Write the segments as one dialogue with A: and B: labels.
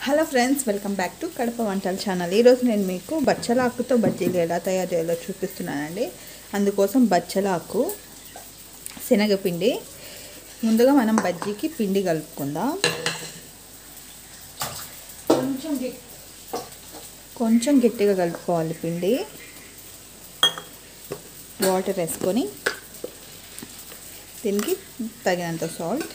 A: hello friends welcome back to Kadapa వంటల channel ఈరోజు నేను మీకు బచ్చలాకుతో బజ్జీలు ఎలా తయారు చేయాలో చూపిస్తున్నానండి అందుకోసం బచ్చలాకు శనగపిండి ముందుగా మనం బజ్జీకి పిండి కలుపుకుందాం
B: కొంచెం గట్టి
A: కొంచెం గట్టిగా కలుపుకోవాలి పిండి వాటర్ వేసుకొని దీనికి తగినంత సాల్ట్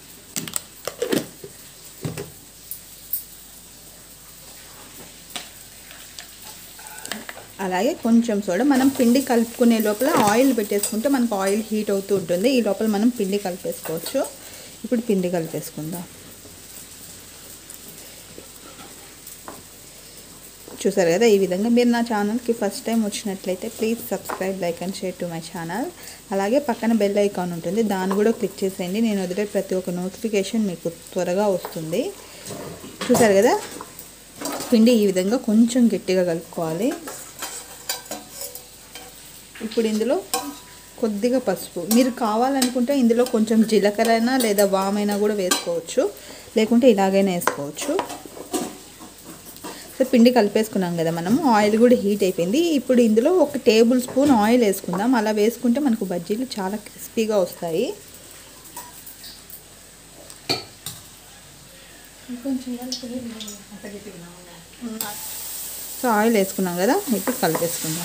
A: అలాగే కొంచెం సోడా మనం పిండి కలుపుకునే లోపల ఆయిల్ పెట్టేసుకుంటే మనకు ఆయిల్ హీట్ అవుతూ ఉంటుంది ఈ లోపల మనం పిండి కలిపేసుకోవచ్చు ఇప్పుడు పిండి కలిపేసుకుందాం చూసారు కదా ఈ విధంగా మీరు నా ఛానల్కి ఫస్ట్ టైం వచ్చినట్లయితే please subscribe like and share to my channel అలాగే పక్కన బెల్ ఐకాన్ ఉంటుంది దాన్ని కూడా క్లిక్ చేసేయండి నేను వదిలే ప్రతి ఒక్క నోటిఫికేషన్ మీకు త్వరగా వస్తుంది చూసారు కదా పిండి ఈ విధంగా కొంచెం గట్టిగా కలుపుకోవాలి ఇప్పుడు ఇందులో కొద్దిగా పసుపు మీరు కావాలనుకుంటే ఇందులో కొంచెం జీలకర్ర అయినా లేదా వామైనా కూడా వేసుకోవచ్చు లేకుంటే ఇలాగైనా వేసుకోవచ్చు సో పిండి కలిపేసుకున్నాం కదా మనము ఆయిల్ కూడా హీట్ అయిపోయింది ఇప్పుడు ఇందులో ఒక టేబుల్ స్పూన్ ఆయిల్ వేసుకుందాం అలా వేసుకుంటే మనకు బజ్జీలు చాలా క్రిస్పీగా వస్తాయి
B: కొంచెం కలిపి అంత గట్టిగా
A: సో ఆయిల్ వేసుకున్నాం కదా ఇప్పుడు కలిపేసుకుందాం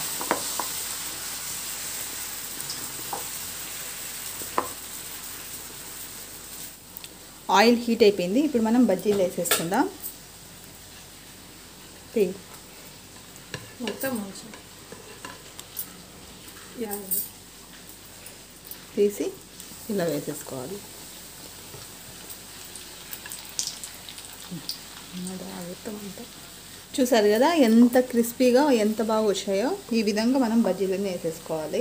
A: ఆయిల్ హీట్ అయిపోయింది ఇప్పుడు మనం బజ్జీలు వేసేసుకుందాం తీ
B: మొత్తం మంచి యాభై
A: తీసి ఇలా వేసేసుకోవాలి
B: మొత్తం అంతా
A: చూసారు కదా ఎంత క్రిస్పీగా ఎంత బాగా వచ్చాయో ఈ విధంగా మనం బజ్జీలన్నీ వేసేసుకోవాలి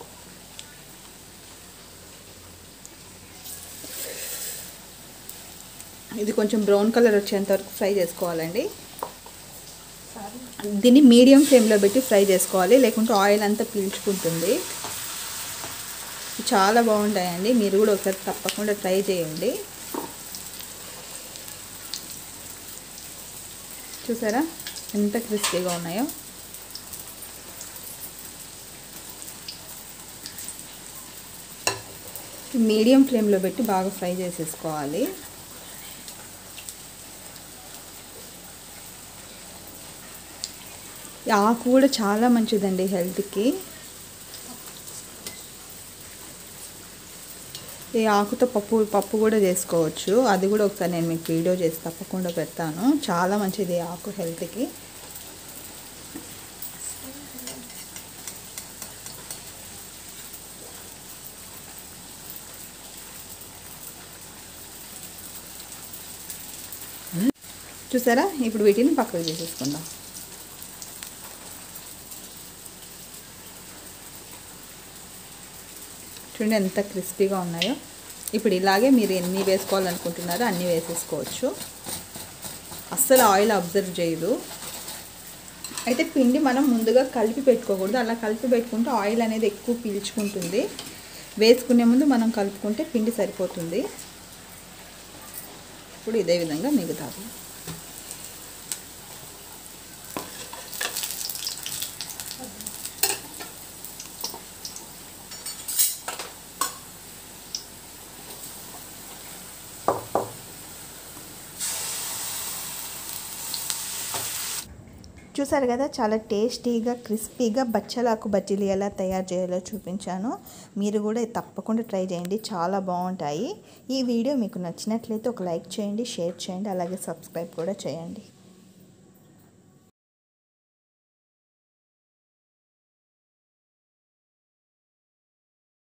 A: ఇది కొంచెం బ్రౌన్ కలర్ వచ్చేంత వరకు ఫ్రై చేసుకోవాలండి
B: సరే
A: దీన్ని మీడియం ఫ్లేమ్లో పెట్టి ఫ్రై చేసుకోవాలి లేకుంటే ఆయిల్ అంతా పీల్చుకుంటుంది చాలా బాగుంటాయండి మీరు కూడా ఒకసారి తప్పకుండా ట్రై చేయండి చూసారా ఎంత క్రిస్పీగా ఉన్నాయో మీడియం ఫ్లేమ్లో పెట్టి బాగా ఫ్రై చేసేసుకోవాలి ఈ ఆకు కూడా చాలా మంచిదండి హెల్త్కి ఈ ఆకుతో పప్పు పప్పు కూడా చేసుకోవచ్చు అది కూడా ఒకసారి నేను మీకు వీడియో చేసి తప్పకుండా పెడతాను చాలా మంచిది ఈ ఆకు హెల్త్కి చూసారా ఇప్పుడు వీటిని పక్కకు చేసేసుకుందాం చూడండి ఎంత క్రిస్పీగా ఉన్నాయో ఇప్పుడు ఇలాగే మీరు ఎన్ని వేసుకోవాలనుకుంటున్నారో అన్నీ వేసేసుకోవచ్చు అస్సలు ఆయిల్ అబ్జర్వ్ చేయదు అయితే పిండి మనం ముందుగా కలిపి పెట్టుకోకూడదు అలా కలిపి పెట్టుకుంటే ఆయిల్ అనేది ఎక్కువ పీల్చుకుంటుంది వేసుకునే ముందు మనం కలుపుకుంటే పిండి సరిపోతుంది ఇప్పుడు ఇదే విధంగా మిగుతాది చూసారు కదా చాలా టేస్టీగా క్రిస్పీగా బచ్చలాకు బజ్జీలు ఎలా తయారు చేయాలో చూపించాను మీరు కూడా తప్పకుండా ట్రై చేయండి చాలా బాగుంటాయి ఈ వీడియో మీకు నచ్చినట్లయితే ఒక లైక్ చేయండి షేర్ చేయండి అలాగే సబ్స్క్రైబ్ కూడా చేయండి